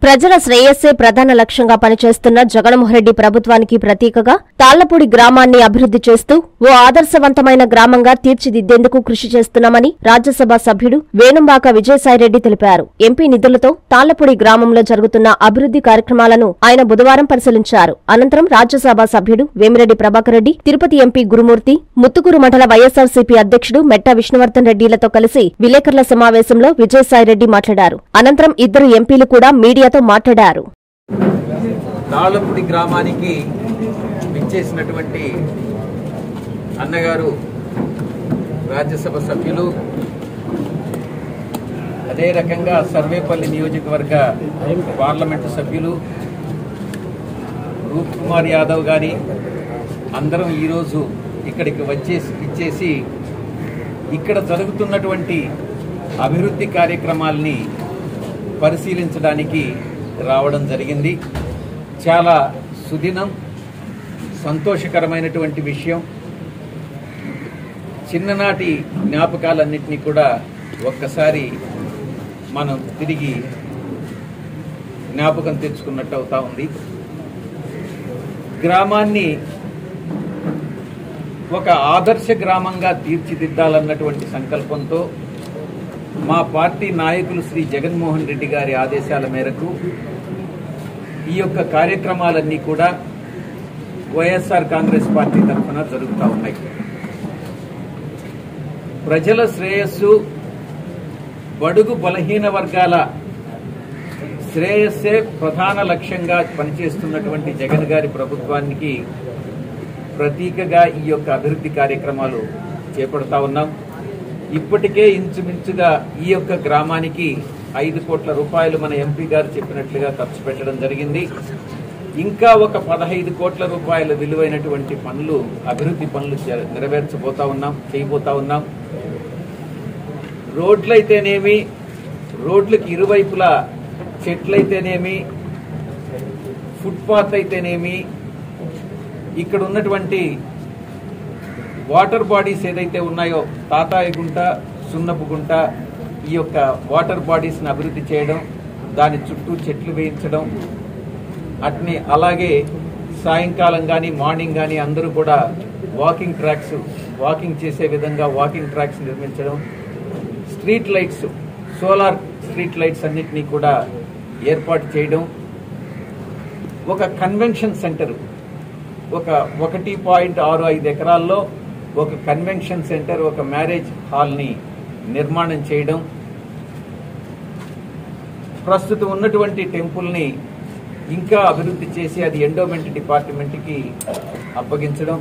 ప్రజల శ్రేయస్సే ప్రధాన లక్ష్యంగా పనిచేస్తున్న జగన్మోహన్రెడ్డి ప్రభుత్వానికి ప్రతీకగా తాళ్లపూడి గ్రామాన్ని అభివృద్ధి చేస్తూ ఓ ఆదర్శవంతమైన గ్రామంగా తీర్చిదిద్దేందుకు కృషి చేస్తున్నామని రాజ్యసభ సభ్యుడు వేణుంబాక విజయసాయిరెడ్డి తెలిపారు ఎంపీ నిధులతో తాళ్లపూడి గ్రామంలో జరుగుతున్న అభివృద్ధి కార్యక్రమాలను ఆయన బుధవారం పరిశీలించారు అనంతరం రాజ్యసభ సభ్యుడు వేమిరెడ్డి ప్రభాకర్ రెడ్డి తిరుపతి ఎంపీ గురుమూర్తి ముత్తుకూరు మండల వైఎస్సార్సీపీ అధ్యక్షుడు మెట్ట విష్ణువర్ధన్ రెడ్డిలతో కలిసి విలేకరుల సమావేశంలో విజయసాయిరెడ్డి మాట్లాడారు అనంతరం ఇద్దరు ఎంపీలు కూడా మీడియాతో మాట్లాడారు తాళపూడి గ్రామానికి విచ్చేసినటువంటి అన్నగారు రాజ్యసభ సభ్యులు అదే రకంగా సర్వేపల్లి నియోజకవర్గ పార్లమెంటు సభ్యులు రూప్ కుమార్ యాదవ్ గారి అందరం ఈరోజు ఇక్కడికి వచ్చేసి ఇచ్చేసి ఇక్కడ జరుగుతున్నటువంటి అభివృద్ధి కార్యక్రమాల్ని పరిశీలించడానికి రావడం జరిగింది చాలా సుదినం సంతోషకరమైనటువంటి విషయం చిన్ననాటి జ్ఞాపకాలన్నింటినీ కూడా ఒక్కసారి మనం తిరిగి జ్ఞాపకం తెచ్చుకున్నట్టు అవుతా ఉంది గ్రామాన్ని ఒక ఆదర్శ గ్రామంగా తీర్చిదిద్దాలన్నటువంటి సంకల్పంతో మా పార్టీ నాయకులు శ్రీ జగన్మోహన్ రెడ్డి గారి ఆదేశాల మేరకు ఈ యొక్క కార్యక్రమాలన్నీ కూడా వైఎస్ఆర్ కాంగ్రెస్ పార్టీ తరఫున జరుగుతూ ఉన్నాయి ప్రజల శ్రేయస్సు బడుగు బలహీన వర్గాల శ్రేయస్సే ప్రధాన లక్ష్యంగా పనిచేస్తున్నటువంటి జగన్ గారి ప్రభుత్వానికి ప్రతీకగా ఈ యొక్క అభివృద్ధి కార్యక్రమాలు చేపడతా ఉన్నాం ఇప్పటికే ఇంచుమించుగా ఈ యొక్క గ్రామానికి ఐదు కోట్ల రూపాయలు మన ఎంపీ గారు చెప్పినట్లుగా ఖర్చు పెట్టడం జరిగింది ఇంకా ఒక పదహైదు కోట్ల రూపాయల విలువైనటువంటి పనులు అభివృద్ధి పనులు చే- నెరవేర్చబోతా ఉన్నాం చేయబోతా ఉన్నాం రోడ్లైతేనేమి రోడ్లకు ఇరువైపులా చెట్లయితేనేమి ఫుట్పాత్ అయితేనేమి ఇక్కడ ఉన్నటువంటి వాటర్ బాడీస్ ఏదైతే ఉన్నాయో తాతాయి గుంట సున్నపు గుంట ఈ యొక్క వాటర్ బాడీస్ని అభివృద్ధి చేయడం దాని చుట్టూ చెట్లు వేయించడం అట్ని అలాగే సాయంకాలం కానీ మార్నింగ్ కానీ అందరూ కూడా వాకింగ్ ట్రాక్స్ వాకింగ్ చేసే విధంగా వాకింగ్ ట్రాక్స్ నిర్మించడం street lights solar street lights అన్నిటినీ కూడా ఏర్పాటు చేయడం ఒక కన్వెన్షన్ సెంటర్ ఒక ఒకటి పాయింట్ ఆరు ఐదు ఎకరాల్లో ఒక కన్వెన్షన్ సెంటర్ ఒక మ్యారేజ్ హాల్ని నిర్మాణం చేయడం ప్రస్తుతం ఉన్నటువంటి టెంపుల్ని ఇంకా అభివృద్ధి చేసి అది ఎండోమెంట్ డిపార్ట్మెంట్కి అప్పగించడం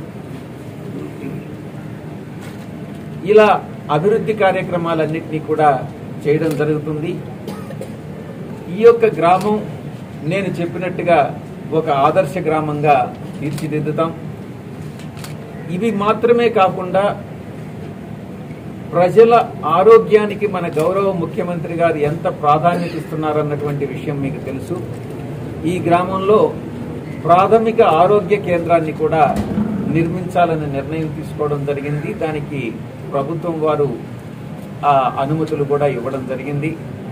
ఇలా అభివృద్ధి కార్యక్రమాలన్నింటినీ కూడా చేయడం జరుగుతుంది ఈ యొక్క గ్రామం నేను చెప్పినట్టుగా ఒక ఆదర్శ గ్రామంగా తీర్చిదిద్దుతాం ఇవి మాత్రమే కాకుండా ప్రజల ఆరోగ్యానికి మన గౌరవ ముఖ్యమంత్రి గారు ఎంత ప్రాధాన్యత ఇస్తున్నారన్నటువంటి విషయం మీకు తెలుసు ఈ గ్రామంలో ప్రాథమిక ఆరోగ్య కేంద్రాన్ని కూడా నిర్మించాలని నిర్ణయం తీసుకోవడం జరిగింది దానికి ప్రభుత్వం వారు ఆ అనుమతులు కూడా ఇవ్వడం జరిగింది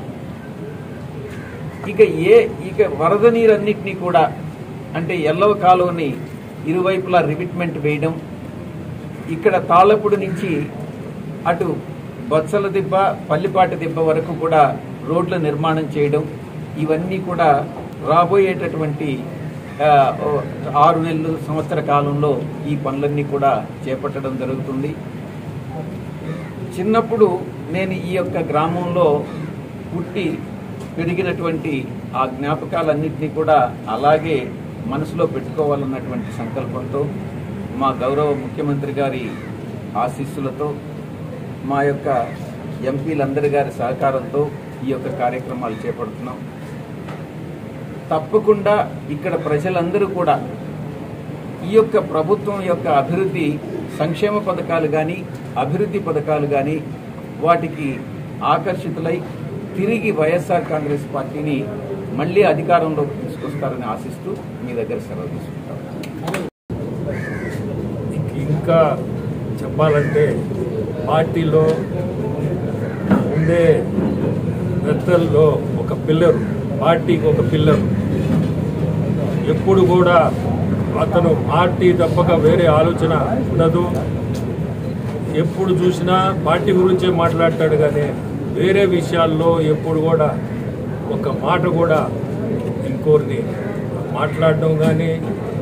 ఇక ఏ ఇక వరద నీరన్నిటినీ కూడా అంటే ఎల్లవ కాలువని ఇరువైపులా రివిట్మెంట్ వేయడం ఇక్కడ తాళ్ళపూడి నుంచి అటు బత్సల దిబ్బ పల్లిపాటి దిబ్బ వరకు కూడా రోడ్ల నిర్మాణం చేయడం ఇవన్నీ కూడా రాబోయేటటువంటి ఆ, ఓ ఆరు నెలలు సంవత్సర కాలంలో ఈ పనులన్నీ కూడా చేపట్టడం జరుగుతుంది చిన్నప్పుడు నేను ఈ యొక్క గ్రామంలో పుట్టి పెరిగినటువంటి ఆ జ్ఞాపకాలన్నింటినీ కూడా అలాగే మనసులో పెట్టుకోవాలన్నటువంటి సంకల్పంతో మా గౌరవ ముఖ్యమంత్రి గారి ఆశీస్సులతో మా యొక్క ఎంపీలందరి గారి సహకారంతో ఈ యొక్క కార్యక్రమాలు చేపడుతున్నాం తప్పకుండా ఇక్కడ ప్రజలందరూ కూడా ఈ యొక్క ప్రభుత్వం యొక్క అభివృద్ధి సంక్షేమ పథకాలు కానీ అభివృద్ధి పథకాలు కానీ వాటికి ఆకర్షితులై తిరిగి వైఎస్ఆర్ కాంగ్రెస్ పార్టీని మళ్ళీ అధికారంలోకి తీసుకొస్తారని ఆశిస్తూ మీ దగ్గర సెలవు తీసుకుంటాం ఇంకా చెప్పాలంటే పార్టీలో ఉండే పెద్దల్లో ఒక పిల్లరు పార్టీకి ఒక పిల్లర్ ఎప్పుడు కూడా అతను పార్టీ తప్పక వేరే ఆలోచన ఉండదు ఎప్పుడు చూసినా పార్టీ గురించే మాట్లాడతాడు కానీ వేరే విషయాల్లో ఎప్పుడు కూడా ఒక మాట కూడా ఇంకోరిని మాట్లాడడం కానీ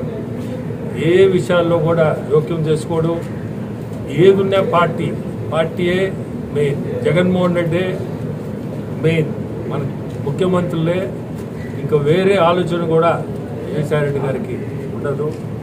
ఏ విషయాల్లో కూడా జోక్యం చేసుకోడు ఏదున్నా పార్టీ పార్టీయే మెయిన్ జగన్మోహన్ రెడ్డి మెయిన్ మన ముఖ్యమంత్రులే ఇంకా వేరే ఆలోచన కూడా విజయసాయిరెడ్డి గారికి ఉండదు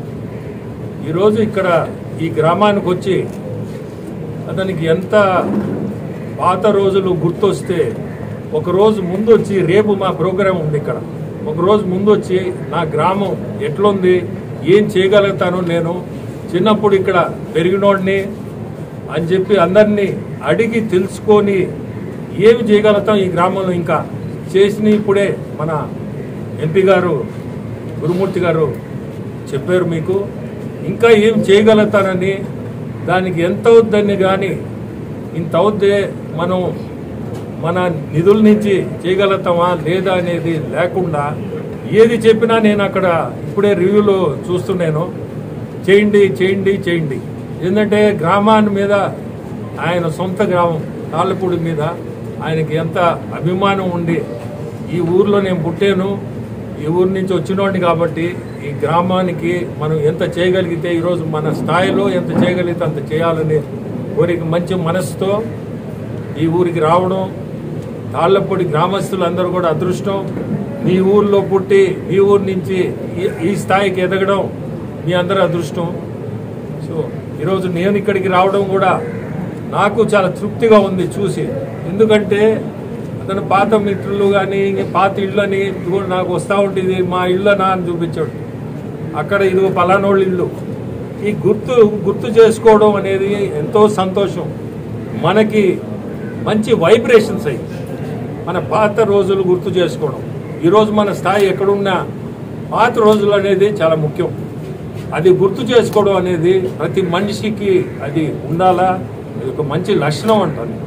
ఈరోజు ఇక్కడ ఈ గ్రామానికి వచ్చి అతనికి ఎంత పాత రోజులు గుర్తొస్తే ఒక రోజు ముందు వచ్చి రేపు మా ప్రోగ్రాం ఉంది ఇక్కడ ఒక రోజు ముందు వచ్చి నా గ్రామం ఎట్లుంది ఏం చేయగలుగుతాను నేను చిన్నప్పుడు ఇక్కడ పెరిగినోడిని అని చెప్పి అందరినీ అడిగి తెలుసుకొని ఏమి చేయగలుగుతాం ఈ గ్రామంలో ఇంకా చేసిన ఇప్పుడే మన ఎంపీ గారు గురుమూర్తి గారు చెప్పారు మీకు ఇంకా ఏం చేయగలుగుతానని దానికి ఎంత అవుద్దని కానీ ఇంత అవుద్దే మనం మన నిధుల నుంచి చేయగలుగుతామా లేదా అనేది లేకుండా ఏది చెప్పినా నేను అక్కడ ఇప్పుడే రివ్యూలో చూస్తున్నాను చేయండి చేయండి చేయండి ఎందుకంటే గ్రామాన్ని మీద ఆయన సొంత గ్రామం తాళ్ళపూడి మీద ఆయనకి ఎంత అభిమానం ఉండి ఈ ఊర్లో నేను పుట్టాను ఈ ఊరు నుంచి వచ్చినోడిని కాబట్టి ఈ గ్రామానికి మనం ఎంత చేయగలిగితే ఈరోజు మన స్థాయిలో ఎంత చేయగలిగితే అంత చేయాలని కోరిక మంచి మనసుతో ఈ ఊరికి రావడం తాళ్ళపూడి గ్రామస్తులందరూ కూడా అదృష్టం మీ ఊర్లో పుట్టి మీ ఊరు నుంచి ఈ- ఈ స్థాయికి ఎదగడం మీ అందరి అదృష్టం సో ఈరోజు నేను ఇక్కడికి రావడం కూడా నాకు చాలా తృప్తిగా ఉంది చూసి ఎందుకంటే అతను పాత మిత్రులు కానీ పాత ఇళ్ళని ఇదిగో నాకు వస్తూ ఉంటుంది మా ఇళ్ళనా అని చూపించాడు అక్కడ ఇదిగో పలానోళ్ళ ఇల్లు ఈ గుర్తు గుర్తు చేసుకోవడం అనేది ఎంతో సంతోషం మనకి మంచి వైబ్రేషన్స్ అయ్యి మన పాత రోజులు గుర్తు చేసుకోవడం ఈరోజు మన స్థాయి ఎక్కడున్నా పాత రోజులు అనేది చాలా ముఖ్యం అది గుర్తు చేసుకోవడం అనేది ప్రతి మనిషికి అది ఉండాలా అది ఒక మంచి లక్షణం అంటాను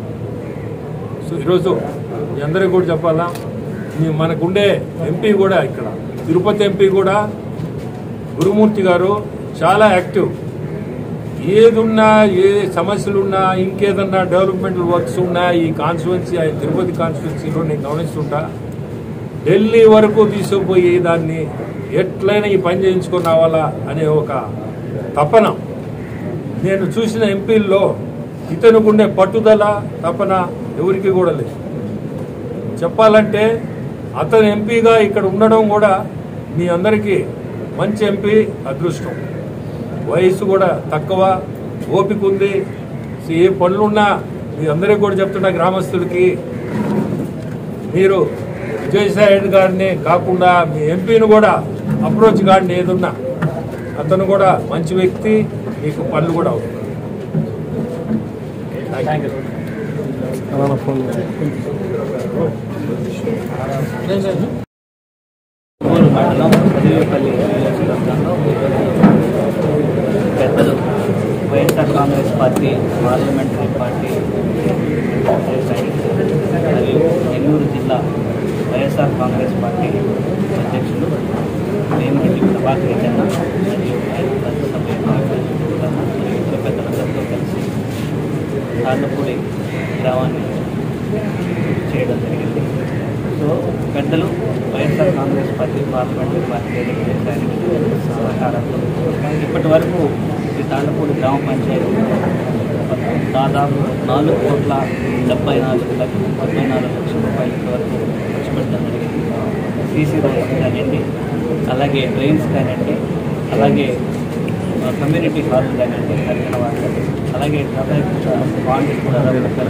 సో ఈరోజు మీ అందరికీ కూడా చెప్పాలా మీ మనకుండే ఎంపీ కూడా ఇక్కడ తిరుపతి ఎంపీ కూడా గురుమూర్తి గారు చాలా యాక్టివ్ ఏదున్నా ఏ సమస్యలున్నా ఇంకేదన్నా డెవలప్మెంటల్ వర్క్స్ ఉన్నా ఈ కాన్స్టిట్యున్సీ ఆయన తిరుపతి కాన్స్టిట్యున్సీలో నేను గమనిస్తుంటా ఢిల్లీ వరకు తీసుకుపోయి దాన్ని ఎట్లయినా ఈ పని చేయించుకొని రావాలా అనే ఒక తపన నేను చూసిన ఎంపీల్లో ఇతనుకుండే పట్టుదల తపన ఎవరికి కూడా లేదు చెప్పాలంటే అతను ఎంపీగా ఇక్కడ ఉండడం కూడా మీ అందరికీ మంచి ఎంపీ అదృష్టం వయసు కూడా తక్కువ ఓపిక ఉంది ఏ పనులున్నా మీ అందరికీ కూడా చెప్తున్నా గ్రామస్తులకి మీరు విజయసాయి రెడ్డి గారిని కాకుండా మీ ఎంపీని కూడా అప్రోచ్ గారిని ఏదున్నా అతను కూడా మంచి వ్యక్తి మీకు పనులు కూడా అవుతుంది థ్యాంక్ యూ ఊరు మండలం దేవిపల్లి నియోజకవర్గంలో పెద్దలు YSR Congress party parliamentary party మరియు నెల్లూరు జిల్లా వైఎస్ఆర్ కాంగ్రెస్ పార్టీ అధ్యక్షులు వేమిరెడ్డి ప్రభాకర్ రెడ్డి అన్న మరియు రాజ్యసభ నాయకులు మరియు ఇతర పెద్దలందరితో కలిసి తాళ్ళపూడి గ్రామాన్ని చేయడం జరిగింది సో పెద్దలు YSR Congress party parliamentary party అధ్యక్షులు సహకారంతో ఇప్పటి వరకు ఈ తాళ్ళపూడి గ్రామ పంచాయతీ దాదాపు నాలుగు కోట్ల డెబ్బై నాలుగు లక్ష డెబ్బై నాలుగు లక్షల రూపాయల వరకు ఖర్చు పెట్టడం జరిగింది సీసీ రోడ్స్ కానివ్వండి అలాగే డ్రైన్స్ కానివ్వండి అలాగే ఆ, కమ్యూనిటీ హాల్ కానివ్వండి కరిగిన వాళ్ళు అలాగే ట్రాఫిక్ బాండ్ కూడా రకరకాల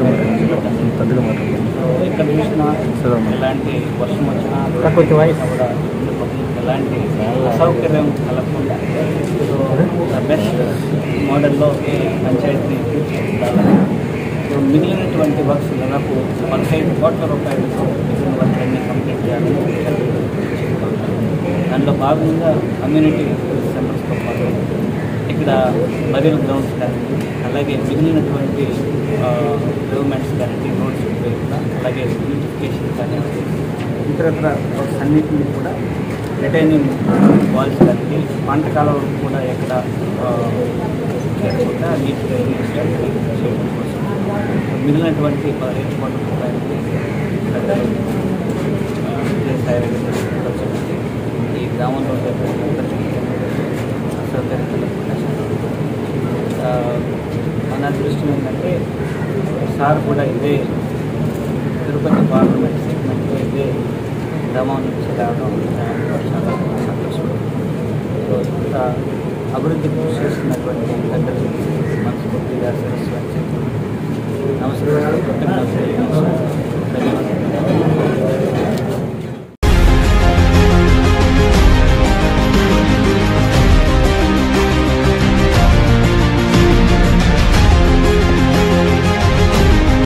సో ఇక్కడ చూసినా ఎలాంటి వర్షం వచ్చినా వచ్చినా కూడా పబ్లిక్ ఎలాంటి అసౌకర్యం కలగకుండా సో బెస్ట్ మోడల్లో ఈ పంచాయతీని తీర్చిదిద్దాలని సో మిగిలినటువంటి వర్క్స్ దాదాపు పదిహేను కోట్ల రూపాయలు మిగిలిన వర్క్ అన్ని కంప్లీట్ చేయాలని దానిలో భాగంగా కమ్యూనిటీ సెంటర్స్తో పాటు ఇక్కడ బదిల్ గ్రౌండ్స్ కానీ అలాగే మిగిలినటువంటి డెవలప్మెంట్స్ కానీ రోడ్స్ కూడా అలాగే బ్యూటిఫికేషన్ కానీ ఇతరత్ర వర్క్స్ అన్నింటినీ కూడా రిటైనింగ్ వాల్స్ కలిపి పంట కాలం కూడా ఎక్కడ ఆ, చేరకుండా నీట్గా ఇరిగేషన్ చేయడం కోసం మిగిలినటువంటి పదిహేను కోట్ల రూపాయలకి పెద్దలు ఆ, విజయసాయి రెడ్డి గారు ఖర్చు పెట్టి ఈ గ్రామంలో ఉన్నటువంటి అసౌకర్యాలకు ఆ, మన అదృష్టం ఏంటంటే సార్ కూడా ఇదే తిరుపతి పార్లమెంట్ సెగ్మెంట్లో ఇదే గ్రామం నుంచి రావడం నాకు చాలా సంతోషం సో ఇంత అభివృద్ధి కృషి చేస్తున్నటువంటి పెద్దలు మనస్ఫూర్తిగా శిరస్సు వచ్చి నమస్కారం కృతజ్ఞతలు తెలియజేస్తున్నాను.